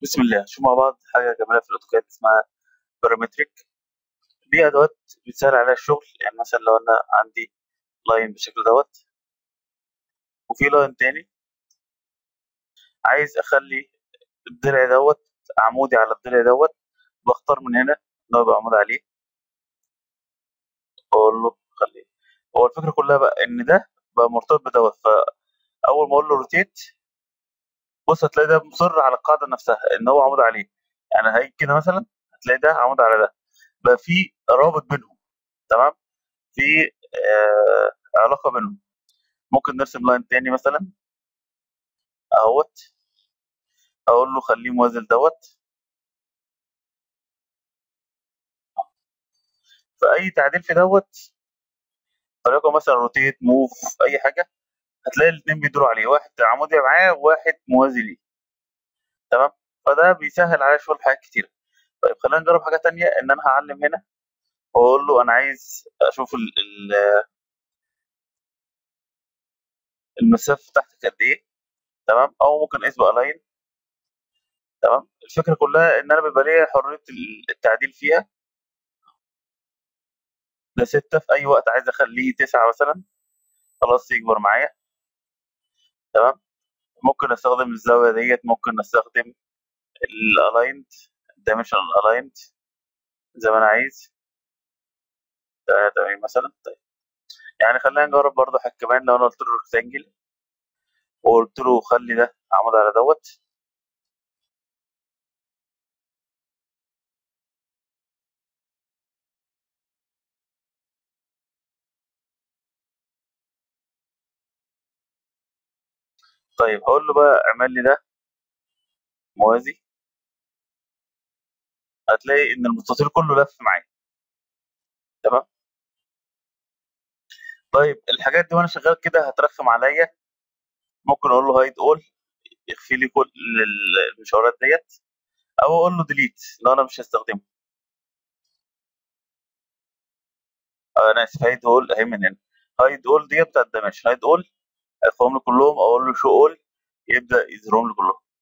بسم الله شوف مع بعض حاجة جميلة في الأوتوكاد اسمها بارامتريك دي أدوات بتسهل عليها الشغل يعني مثلا لو أنا عندي لاين بالشكل دوت وفي لاين تاني عايز أخلي الضلع دوت عمودي على الضلع دوت بختار من هنا اللي هو يبقى عمود عليه وأقول له خليه هو الفكرة كلها بقى إن ده بقى مرتبط بدوت فأول ما أقول له روتيت بص هتلاقي ده مصر على القاعدة نفسها إن هو عمود عليه يعني هيجي كده مثلا هتلاقي ده عمود على ده بقى في رابط بينهم تمام في آه علاقة بينهم ممكن نرسم لاين تاني مثلا اهوت اقول له خليه موازي دوت فاي تعديل في دوت وليكن مثلا روتيت موف اي حاجه هتلاقي الاثنين بيدوروا عليه واحد عمودي معاه وواحد موازي ليه تمام فده بيسهل عليا شغل حاجات كتير طيب خلينا نجرب حاجه تانية ان انا هعلم هنا واقول له انا عايز اشوف ال ال المسافه بتاعتك قد ايه تمام او ممكن اقيس بالاين تمام الفكره كلها ان انا بيبقى ليا حريه التعديل فيها ده ستة في أي وقت عايز أخليه تسعة مثلا خلاص يكبر معايا تمام ممكن أستخدم الزاوية ديت ممكن أستخدم الألايند الدايمنشن الألايند زي ما أنا عايز تمام مثلا طيب يعني خلينا نجرب برضه حاجة كمان لو أنا قلت له ريكتانجل وقلت له خلي ده عمود على دوت طيب هقول له بقى اعمل لي ده موازي هتلاقي ان المستطيل كله لف معايا تمام طيب الحاجات دي وانا شغال كده هترخم عليا ممكن اقول له هايد اول يخفي لي كل المشاورات ديت او اقول له ديليت لو انا مش هستخدمه انا اسف هايد اول اهي من هنا هايد اول ديت بتاعت دمج هايد اول هيخفيهم لي كلهم اقول له شو اول يبدا يظهرهم لي كلهم